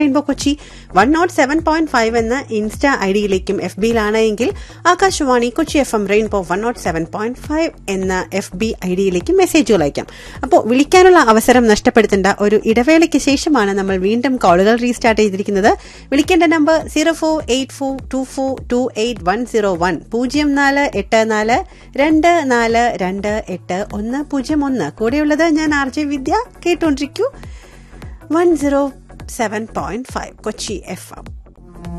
rainbow Kochi one naught seven point five എന്ന insta I ഡിയിലേക്കും F ബിയിലാണ് എങ്കിൽ Akashvani Kochi F M Rainbow one naught seven point five എന്ന F B I ഡിയിലേക്ക് മെസ്സേജുകൾ അയക്കാം അപ്പോൾ വിളിക്കാനുള്ള അവസരം നഷ്ടപ്പെടുത്തേണ്ട ഒരു ഇടവേളയ്ക്ക് ശേഷമാണ് നമ്മൾ വീണ്ടും കോളുകൾ റീസ്റ്റാർട്ട് ചെയ്തിരിക്കുന്നത് വിളിക്കേണ്ട number zero four eight four two four two eight one zero one പൂജ്യം നാല് എട്ട് നാല് രണ്ട് നാല് രണ്ട് എട്ട് ഒന്ന് പൂജ്യം ഒന്ന് കൂടെയുള്ളത് ഞാൻ ആർ ജെ വിദ്യ കേട്ടുകൊണ്ടിരിക്കൂ one zero seven point five Kochi F M